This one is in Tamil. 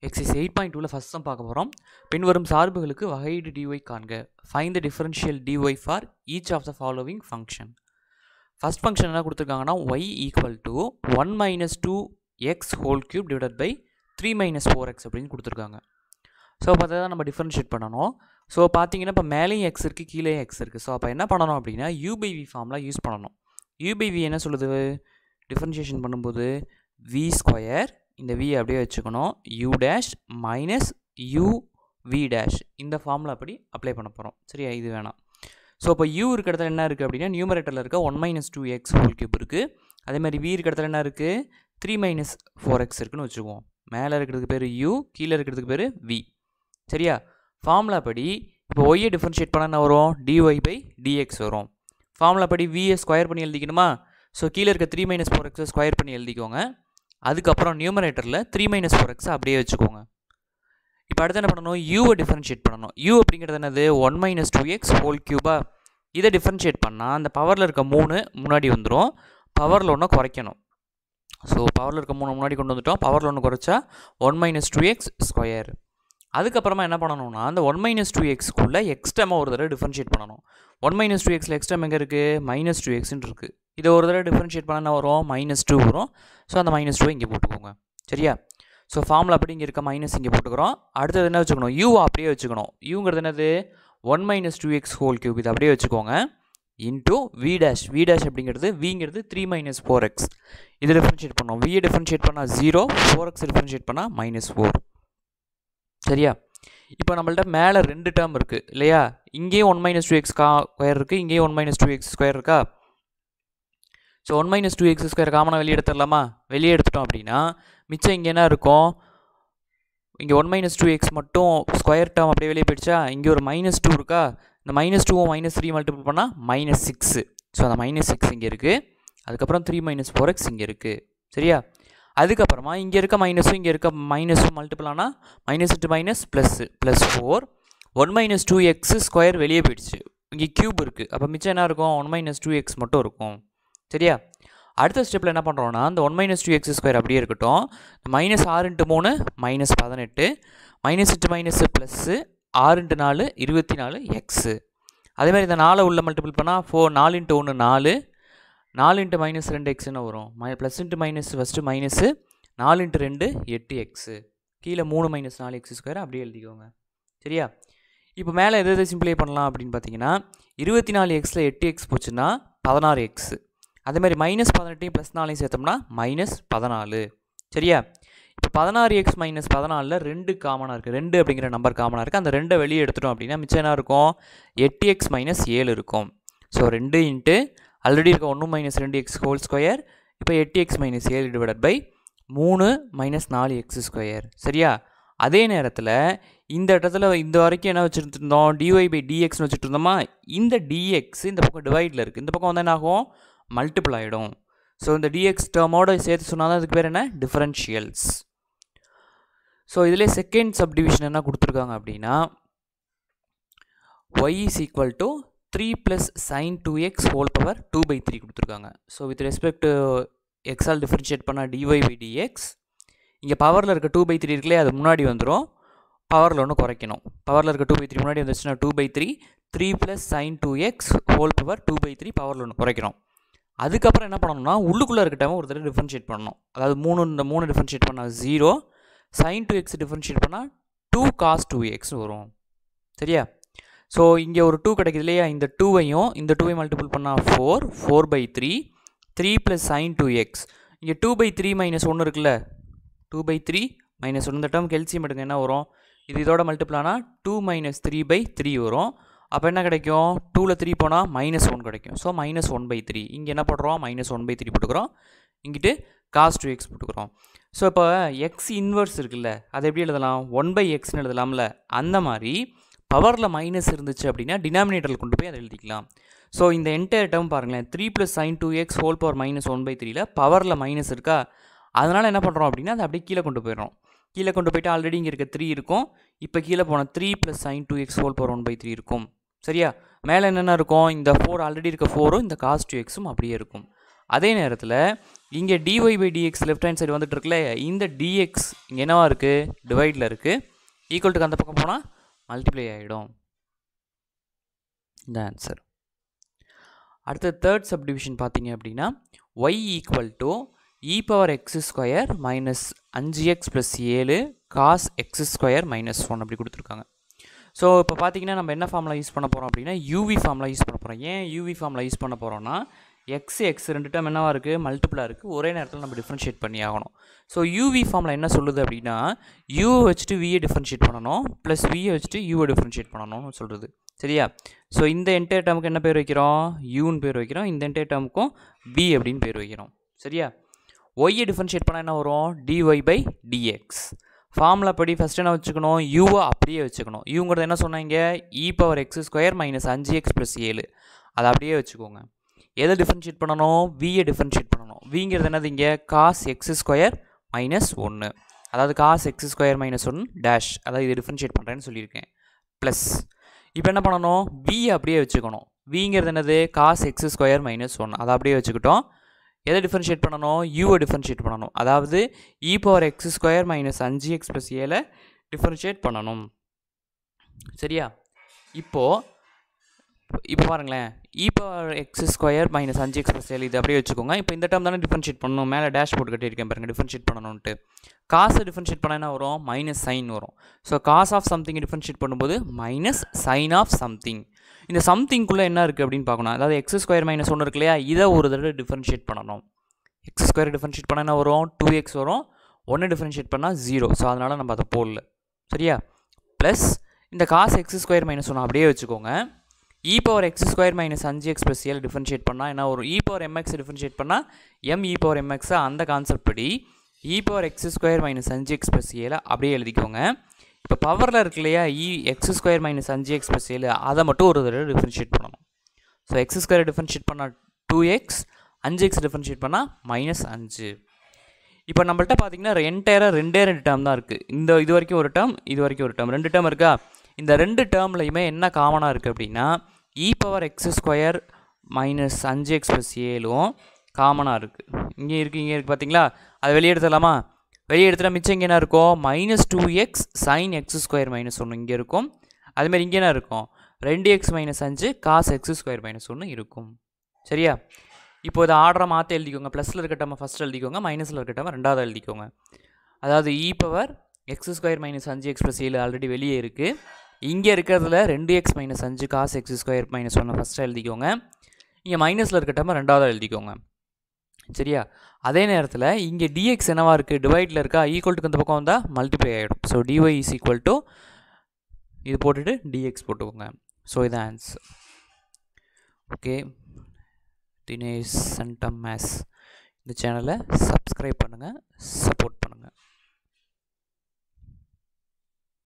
எக்ஸைஸ் எயிட் பாயிண்ட் டூவில் ஃபஸ்ட் தான் பார்க்க போகிறோம் பின்வரும் சார்புகளுக்கு வகையீடு டிஒய் காண்க find the differential dy for each of the following function first function என்ன கொடுத்துருக்காங்கன்னா y equal to one minus two x whole cube divide by three minus four x அப்படின்னு கொடுத்துருக்காங்க ஸோ அப்போ அதை தான் நம்ம டிஃபரன்ஷியேட் பண்ணணும் ஸோ பார்த்தீங்கன்னா இப்போ மேலேயும் எக்ஸ் இருக்குது கீழே எக்ஸ் இருக்குது ஸோ அப்போ என்ன பண்ணணும் அப்படின்னா யூபிவி ஃபார்ம்லாம் யூஸ் பண்ணணும் யூபிவி என்ன சொல்லுது டிஃபரன்ஷியேஷன் பண்ணும்போது வி ஸ்கொயர் இந்த வி அப்படியே வச்சுக்கணும் u dash minus u v dash இந்த ஃபார்மில் அப்படி அப்ளை பண்ண போகிறோம் சரியா இது வேணாம் ஸோ இப்போ யூ இருக்க இடத்துல என்ன இருக்குது அப்படின்னா நியூமரேட்டரில் இருக்க one minus two x whole cube இருக்குது அதே மாதிரி வி இருக்க இடத்துல என்ன இருக்குது த்ரீ மைனஸ் ஃபோர் எக்ஸ் இருக்குன்னு வச்சுக்குவோம் மேலே இருக்கிறதுக்கு பேர் யூ கீழே இருக்கிறதுக்கு பேர் வி சரியா ஃபார்முலா படி இப்போ ஒய்யை டிஃபரன்ஷியேட் பண்ண என்ன வரும் டிஒய் பை டிஎக்ஸ் வரும் ஃபார்முலா படி வியை ஸ்கொயர் பண்ணி எழுதிக்கணுமா ஸோ கீழே இருக்க த்ரீ மைனஸ் ஃபோர் எக்ஸை ஸ்கொயர் பண்ணி எழுதிக்கோங்க அதுக்கப்புறம் நியூமரேட்டரில் த்ரீ மைனஸ் ஃபோர் எக்ஸை அப்படியே வச்சுக்கோங்க இப்போ அடுத்து என்ன பண்ணணும் யூவை டிஃபரன்ஷியேட் பண்ணணும் யூ அப்படிங்கிறது என்னது one minus two x whole கியூபா இதை டிஃபரன்ஷியேட் பண்ணால் அந்த பவரில் இருக்க மூணு முன்னாடி வந்துடும் பவரில் ஒன்று குறைக்கணும் ஸோ பவரில் இருக்க மூணு முன்னாடி கொண்டு வந்துட்டோம் பவரில் ஒன்று குறைச்சா one minus two x square அதுக்கப்புறமா என்ன பண்ணணும்னா அந்த ஒன் மைனஸ் டூ எக்ஸ்க்குள்ளே எக்ஸ்டமாக ஒரு தடவை டிஃபரன்ஷியேட் பண்ணணும் ஒன் மைனஸ் டூ எக்ஸில் எக்ஸ்டம் எங்கே இருக்குது மைனஸ் டூ எக்ஸ்ன்னு இருக்குது இதை ஒரு தடவை டிஃபரன்ஷியேட் பண்ண என்ன வரும் மைனஸ் டூ வரும் ஸோ அந்த மைனஸ் டூ இங்கே போட்டுக்கோங்க சரியா ஸோ ஃபார்மில் அப்படி இங்கே இருக்க மைனஸ் இங்கே போட்டுக்கிறோம் அடுத்தது என்ன வச்சுக்கணும் யூ அப்படியே வச்சுக்கணும் யூங்கிறது என்னது one minus two x whole cube இது அப்படியே வச்சுக்கோங்க into v dash v dash அப்படிங்கிறது விங்கிறது த்ரீ மைனஸ் ஃபோர் எக்ஸ் இது டிஃபரன்ஷியேட் பண்ணோம் வியை டிஃபரன்ஷியேட் பண்ணால் ஜீரோ ஃபோர் எக்ஸ் டிஃபரன்ஷியேட் பண்ணால் மைனஸ் ஃபோர் சரியா இப்போ நம்மள்ட்ட மேலே ரெண்டு டேர்ம் இருக்குது இல்லையா இங்கேயும் ஒன் மைனஸ் டூ எக்ஸ் கா ஸ்கொயர் இருக்குது இங்கேயும் one minus two x square இருக்கா so one minus two x square காமனாக வெளியே எடுத்துடலாமா வெளியே எடுத்துட்டோம் அப்படின்னா மிச்சம் இங்கே என்ன இருக்கும் இங்கே ஒன் மைனஸ் டூ எக்ஸ் மட்டும் ஸ்கொயர் டேர்ம் அப்படியே வெளியே போயிடுச்சா இங்கே ஒரு மைனஸ் டூ இருக்கா இந்த மைனஸ் டூவும் மைனஸ் த்ரீ மல்டிபிள் பண்ணால் மைனஸ் சிக்ஸு ஸோ அந்த மைனஸ் சிக்ஸ் இங்கே இருக்குது அதுக்கப்புறம் த்ரீ மைனஸ் ஃபோர் எக்ஸ் இங்கே இருக்குது சரியா அதுக்கப்புறமா இங்கே இருக்க மைனஸும் இங்கே இருக்க மைனஸும் மல்டிபிள் ஆனால் minus into minus plus plus four one minus two x square வெளியே போயிடுச்சு இங்கே க்யூப் இருக்குது அப்போ மிச்சம் என்ன இருக்கும் ஒன் மைனஸ் டூ எக்ஸ் மட்டும் இருக்கும் சரியா அடுத்த ஸ்டெப்பில் என்ன பண்ணுறோன்னா அந்த one minus two x square அப்படியே இருக்கட்டும் மைனஸ் ஆறு இன்ட்டு மூணு மைனஸ் பதினெட்டு மைனஸ் இன்ட்டு மைனஸு ப்ளஸ்ஸு ஆறு இன்ட்டு நாலு இருபத்தி நாலு எக்ஸு அதேமாதிரி இந்த நாலை உள்ள மல்டிபிள் பண்ணால் ஃபோர் நாலு இன்ட்டு ஒன்று நாலு நாலு இன்ட்டு மைனஸ் ரெண்டு எக்ஸ்னு வரும் மை plus into minus first minus நாலு இன்ட்டு ரெண்டு எட்டு எக்ஸு கீழே மூணு மைனஸ் நாலு எக்ஸ் ஸ்கொயர் அப்படியே எழுதிக்கோங்க சரியா இப்போ மேலே எது எதை சிம்பிளை பண்ணலாம் அப்படின்னு பார்த்தீங்கன்னா இருபத்தி நாலு எக்ஸில் எட்டு எக்ஸ் போச்சுன்னா பதினாறு எக்ஸு அதேமாதிரி மைனஸ் பதினெட்டையும் ப்ளஸ் நாலையும் சேர்த்தோம்னா மைனஸ் பதினாலு சரியா இப்போ பதினாறு எக்ஸ் மைனஸ் பதினாலில் ரெண்டு காமனாக இருக்குது ரெண்டு அப்படிங்கிற நம்பர் காமனாக இருக்குது அந்த ரெண்டை வெளியே எடுத்துட்டோம் அப்படின்னா மிச்சம் என்ன இருக்கும் எட்டு எக்ஸ் மைனஸ் ஏழு இருக்கும் ஸோ ரெண்டு இன்ட்டு ஆல்ரெடி இருக்க ஒன்று மைனஸ் ரெண்டு எக்ஸ் ஹோல் ஸ்கொயர் இப்போ எட்டு எக்ஸ் மைனஸ் ஏழு டிவைடட் பை மூணு மைனஸ் நாலு எக்ஸ் ஸ்கொயர் சரியா அதே நேரத்தில் இந்த இடத்துல இந்த வரைக்கும் என்ன வச்சுட்டு இருந்தோம் டிஒய் பை டிஎக்ஸ்னு வச்சுட்டு இருந்தோமா இந்த டிஎக்ஸ் இந்த பக்கம் டிவைடில் இருக்குது இந்த பக்கம் வந்து என்ன ஆகும் மல்டிபிள் ஆகிடும் ஸோ இந்த டிஎக்ஸ் டேர்மோட சேர்த்து சொன்னால் தான் அதுக்கு பேர் என்ன டிஃபரன்ஷியல்ஸ் ஸோ இதிலே செகண்ட் சப்டிவிஷன் என்ன கொடுத்துருக்காங்க அப்படின்னா y is equal to three plus sine two x whole power two by three கொடுத்துருக்காங்க ஸோ வித் ரெஸ்பெக்ட் எக்ஸால் டிஃபரன்ஷியேட் பண்ணால் டிஒய் பை டிஎக்ஸ் இங்கே பவரில் இருக்க டூ பை த்ரீ இருக்குல்லையே அது முன்னாடி வந்துடும் பவரில் ஒன்று குறைக்கணும் பவரில் இருக்க டூ பை த்ரீ முன்னாடி வந்துச்சுன்னா two by three three plus sine two x whole power two by three பவரில் ஒன்று குறைக்கிறோம் அதுக்கப்புறம் என்ன பண்ணணும்னா உள்ளுக்குள்ளே இருக்க டைம் ஒரு தடவை டிஃபரன்ஷியேட் பண்ணணும் அதாவது மூணு இந்த மூணு டிஃபரன்ஷியேட் பண்ணால் zero sine two x differentiate பண்ணால் டூ காஸ் டூ எக்ஸ் வரும் சரியா ஸோ இங்கே ஒரு டூ கிடைக்குது இல்லையா இந்த டூவையும் இந்த டூவையும் மல்டிபிள் பண்ணால் four four by three three plus sine two x இங்கே டூ பை த்ரீ மைனஸ் ஒன்று இருக்குல்ல டூ பை த்ரீ மைனஸ் ஒன்று இந்த டேர்ம் கெல்சியம் எடுங்க என்ன வரும் இது இதோட மல்டிபிள் ஆனால் two minus three by three வரும் அப்போ என்ன கிடைக்கும் டூவில் த்ரீ போனால் மைனஸ் ஒன் கிடைக்கும் so minus one by three இங்கே என்ன போடுறோம் மைனஸ் ஒன் பை த்ரீ போட்டுக்கிறோம் இங்கிட்டு காஸ் டூ எக்ஸ் போட்டுக்கிறோம் ஸோ இப்போ எக்ஸ் இன்வர்ஸ் இருக்குல்ல அதை எப்படி எழுதலாம் ஒன் பை எக்ஸ்னு எழுதலாம்ல அந்த மாதிரி பவரில் மைனஸ் இருந்துச்சு அப்படின்னா டினாமினேட்டரில் கொண்டு போய் அதை எழுதிக்கலாம் ஸோ இந்த என்டையர் டேர்ம் பாருங்களேன் three plus sine two x whole power minus one by த்ரீல பவரில் மைனஸ் இருக்கா அதனால் என்ன பண்ணுறோம் அப்படின்னா அதை அப்படியே கீழே கொண்டு போயிடுறோம் கீழே கொண்டு போயிட்டு ஆல்ரெடி இங்கே இருக்க த்ரீ இருக்கும் இப்போ கீழே போன three plus sine two x whole power one by three இருக்கும் சரியா மேலே என்னென்ன இருக்கும் இந்த ஃபோர் ஆல்ரெடி இருக்க ஃபோரும் இந்த காஸ் டூ எக்ஸும் அப்படியே இருக்கும் அதே நேரத்தில் இங்கே d y by d x left hand side வந்துட்டு இருக்குல்ல இந்த டிஎக்ஸ் இங்கே என்னவா இருக்குது டிவைடில் இருக்குது ஈக்குவல் அந்த பக்கம் போனால் மல்டிப்ளை ஆகிடும் இந்த ஆன்சர் அடுத்த தேர்ட் சப்டிவிஷன் பார்த்தீங்க அப்படின்னா y equal to e power x square minus அஞ்சு எக்ஸ் ப்ளஸ் ஏழு cos x square minus one அப்படி கொடுத்துருக்காங்க ஸோ இப்போ பார்த்தீங்கன்னா நம்ம என்ன ஃபார்மில் யூஸ் பண்ண போகிறோம் அப்படின்னா யூவி ஃபார்மில் யூஸ் பண்ண போகிறோம் ஏன் யூவி ஃபார்மில் யூஸ் பண்ண போகிறோம்னா எக்ஸ் எக்ஸ் ரெண்டு டைம் என்னவா இருக்குது மல்டிபிளாக இருக்குது ஒரே நேரத்தில் நம்ம டிஃப்ரென்ஷியேட் பண்ணி ஆகணும் ஸோ யூவி ஃபார்மில் என்ன சொல்லுது அப்படின்னா யூவை வச்சுட்டு வியை டிஃப்ரென்ஷியேட் பண்ணணும் ப்ளஸ் வியை வச்சுட்டு யூவை டிஃப்ரென்ஷியேட் பண்ணணும்னு சொல்கிறது சரியா ஸோ இந்த என்டையர் டேர்முக்கு என்ன பேர் வைக்கிறோம் யூன்னு பேர் வைக்கிறோம் இந்த என்டையர் டேர்முக்கும் வி அப்படின்னு பேர் வைக்கிறோம் சரியா ஒய்யை டிஃப்ரென்ஷியேட் பண்ணால் என்ன வரும் டிஒய் பை டிஎக்ஸ் ஃபார்முலா படி ஃபஸ்ட்டு என்ன வச்சுக்கணும் யூவை அப்படியே வச்சுக்கணும் யூங்கிறது என்ன சொன்னாங்க e power x square minus அஞ்சு எக்ஸ் ப்ளஸ் ஏழு அதை அப்படியே வச்சுக்கோங்க எதை டிஃப்ரென்ஷியேட் பண்ணணும் வியை டிஃப்ரென்ஷியேட் பண்ணணும் விங்கிறது என்னது இங்கே காஸ் எக்ஸ் ஸ்கொயர் மைனஸ் ஒன்று அதாவது cos x square minus one dash அதாவது இது டிஃப்ரென்ஷியேட் பண்ணுறேன்னு சொல்லியிருக்கேன் ப்ளஸ் இப்போ என்ன பண்ணணும் வி அப்படியே வச்சுக்கணும் விங்கிறது என்னது cos x square minus one அதை அப்படியே வச்சுக்கிட்டோம் எதை டிஃப்ரென்ஷியேட் பண்ணணும் யூவை டிஃப்ரென்ஷியேட் பண்ணணும் அதாவது e power x square minus அஞ்சு எக்ஸ் ப்ளஸ் ஏழை டிஃப்ரென்ஷியேட் பண்ணணும் சரியா இப்போது இப்போ பாருங்களேன் e power x square minus அஞ்சு எக்ஸ் ப்ளஸ் ஏழு இது அப்படியே வச்சுக்கோங்க இப்போ இந்த டேர்ம் தானே டிஃப்ரென்ஷியேட் பண்ணணும் மேலே டேஷ் போட்டு கட்டியிருக்கேன் பாருங்கள் டிஃப்ரென்ஷியேட் பண்ணணுன்ட்டு காசை டிஃப்ரென்ஷியேட் பண்ண என்ன வரும் மைனஸ் சைன் வரும் so cos of something differentiate பண்ணும்போது மைனஸ் சைன் ஆஃப் சம்திங் இந்த சம்திங்குள்ளே என்ன இருக்குது அப்படின்னு பார்க்கணும் அதாவது எக்ஸ் ஸ்கொயர் மைனஸ் ஒன்று இருக்கு இல்லையா இதை ஒரு தடவை டிஃப்ரென்ஷியேட் பண்ணணும் எக்ஸ் ஸ்கொயர் டிஃப்ரென்ஷியேட் பண்ண என்ன வரும் டூ எக்ஸ் வரும் ஒன்று டிஃப்ரென்ஷியேட் பண்ணால் ஜீரோ ஸோ அதனால் நம்ம அதை போடல சரியா ப்ளஸ் இந்த காஸ் எக்ஸ் ஸ்கொயர் மைனஸ் ஒன்று அப்படியே வச்சுக்கோங்க e power x square minus அஞ்சு எக்ஸ் ப்ளஸ் ஏழு டிஃப்ரென்ஷியேட் பண்ணால் என்ன வரும் இ பவர் எம்எக்ஸ் டிஃப்ரென்ஷியேட் பண்ணால் எம் இ பவர் எம்எக்ஸை அந்த கான்செப்ட் படி e power x square minus அஞ்சு எக்ஸ் ப்ளஸ் ஏழு அப்படியே எழுதிக்கோங்க இப்போ பவரில் இருக்கு இல்லையா இ எக்ஸ் ஸ்கொயர் மைனஸ் அஞ்சு எக்ஸ் ப்ளஸ் ஏழு அதை மட்டும் ஒரு தடவை டிஃப்ரென்ஷியேட் பண்ணணும் ஸோ எக்ஸ் ஸ்கொயர் டிஃப்ரென்ஷியேட் பண்ணால் டூ எக்ஸ் அஞ்சு எக்ஸ் டிஃப்ரென்ஷியேட் பண்ணால் மைனஸ் அஞ்சு இப்போ நம்மள்ட்ட பார்த்தீங்கன்னா என்டையராக ரெண்டே ரெண்டு டேர்ம் தான் இருக்குது இந்த இது வரைக்கும் ஒரு டேர்ம் இது வரைக்கும் ஒரு டேர்ம் ரெண்டு டேர்ம் இருக்கா இந்த ரெண்டு டேர்ம்லையுமே என்ன காமனாக இருக்குது அப்படின்னா e power x square minus அஞ்சு எக்ஸ் ப்ளஸ் ஏழும் காமனாக இருக்குது இங்கே இருக்குது இங்கே இருக்குது பார்த்தீங்களா அதை வெளியே எடுத்துடலாமா வெளியே எடுத்துட்டா மிச்சம் இங்கே என்ன இருக்கும் minus two x sine x square minus ஒன்று இங்கே இருக்கும் அதுமாதிரி இங்கே என்ன இருக்கும் ரெண்டு எக்ஸ் மைனஸ் அஞ்சு காஸ் எக்ஸ் ஸ்கொயர் மைனஸ் ஒன்று இருக்கும் சரியா இப்போ இதை ஆர்டரை மாற்றி எழுதிக்கோங்க ப்ளஸில் இருக்கட்டும் ஃபஸ்ட் எழுதிக்கோங்க மைனஸில் இருக்கட்டும் ரெண்டாவது எழுதிக்கோங்க அதாவது e power x square minus அஞ்சு எக்ஸ் ப்ளஸ் ஏழு ஆல்ரெடி வெளியே இருக்குது இங்கே இருக்கிறதுல ரெண்டு எக்ஸ் மைனஸ் அஞ்சு காஸ் எக்ஸ் ஸ்கொயர் மைனஸ் ஒன்று ஃபஸ்ட்டு எழுதிக்கோங்க இங்கே மைனஸில் இருக்கட்டும் ரெண்டாவது எழுதிக்கோங்க சரியா அதே நேரத்தில் இங்கே டிஎக்ஸ் என்னவா இருக்குது டிவைடில் இருக்கா ஈக்குவல் இந்த பக்கம் வந்தால் மல்டிப்ளை ஆகிடும் so d y is equal to இது போட்டுட்டு டிஎக்ஸ் போட்டுக்கோங்க ஸோ இதான் answer okay Dinesh centum maths இந்த சேனலை சப்ஸ்கிரைப் பண்ணுங்கள்